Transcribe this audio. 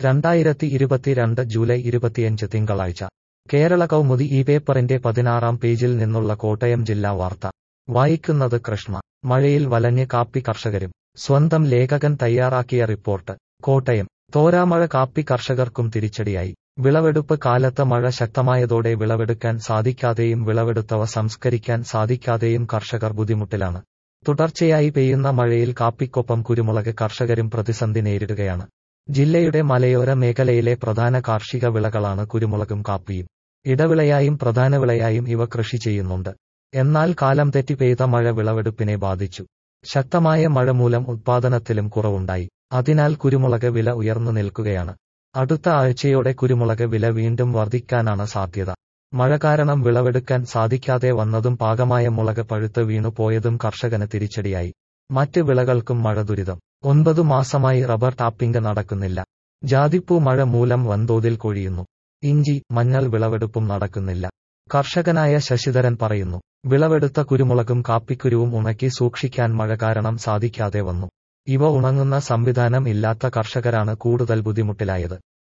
രണ്ടായിരത്തി ഇരുപത്തിരണ്ട് ജൂലൈ ഇരുപത്തിയഞ്ച് തിങ്കളാഴ്ച കേരള കൗമുദി ഈ പേപ്പറിന്റെ പതിനാറാം പേജിൽ നിന്നുള്ള കോട്ടയം ജില്ലാ വാർത്ത വായിക്കുന്നത് കൃഷ്ണ മഴയിൽ വലഞ്ഞ് കാപ്പി കർഷകരും സ്വന്തം ലേഖകൻ തയ്യാറാക്കിയ റിപ്പോർട്ട് കോട്ടയം തോരാമഴ കാപ്പി കർഷകർക്കും തിരിച്ചടിയായി വിളവെടുപ്പ് കാലത്ത് മഴ ശക്തമായതോടെ വിളവെടുക്കാൻ സാധിക്കാതെയും വിളവെടുത്തവ സംസ്കരിക്കാൻ സാധിക്കാതെയും കർഷകർ ബുദ്ധിമുട്ടിലാണ് തുടർച്ചയായി പെയ്യുന്ന മഴയിൽ കാപ്പിക്കൊപ്പം കുരുമുളക് കർഷകരും പ്രതിസന്ധി നേരിടുകയാണ് ജില്ലയുടെ മലയോര മേഖലയിലെ പ്രധാന കാർഷിക വിളകളാണ് കുരുമുളകും കാപ്പിയും ഇടവിളയായും പ്രധാന വിളയായും ഇവ കൃഷി ചെയ്യുന്നുണ്ട് എന്നാൽ കാലം തെറ്റി പെയ്ത മഴ വിളവെടുപ്പിനെ ബാധിച്ചു ശക്തമായ മഴ മൂലം ഉത്പാദനത്തിലും കുറവുണ്ടായി അതിനാൽ കുരുമുളക് വില ഉയർന്നു നിൽക്കുകയാണ് അടുത്ത ആഴ്ചയോടെ കുരുമുളക് വില വീണ്ടും വർദ്ധിക്കാനാണ് സാധ്യത മഴ കാരണം വിളവെടുക്കാൻ സാധിക്കാതെ വന്നതും പാകമായ മുളക് പഴുത്ത് വീണു പോയതും കർഷകന് തിരിച്ചടിയായി മറ്റ് വിളകൾക്കും മഴ ദുരിതം ഒൻപതു മാസമായി റബ്ബർ ടാപ്പിംഗ് നടക്കുന്നില്ല ജാതിപ്പൂ മഴ മൂലം വൻതോതിൽ കൊഴിയുന്നു ഇഞ്ചി മഞ്ഞൾ വിളവെടുപ്പും നടക്കുന്നില്ല കർഷകനായ ശശിധരൻ പറയുന്നു വിളവെടുത്ത കുരുമുളകും കാപ്പിക്കുരുവും ഉണക്കി സൂക്ഷിക്കാൻ മഴ കാരണം സാധിക്കാതെ വന്നു ഇവ ഉണങ്ങുന്ന സംവിധാനം ഇല്ലാത്ത കർഷകരാണ് കൂടുതൽ ബുദ്ധിമുട്ടിലായത്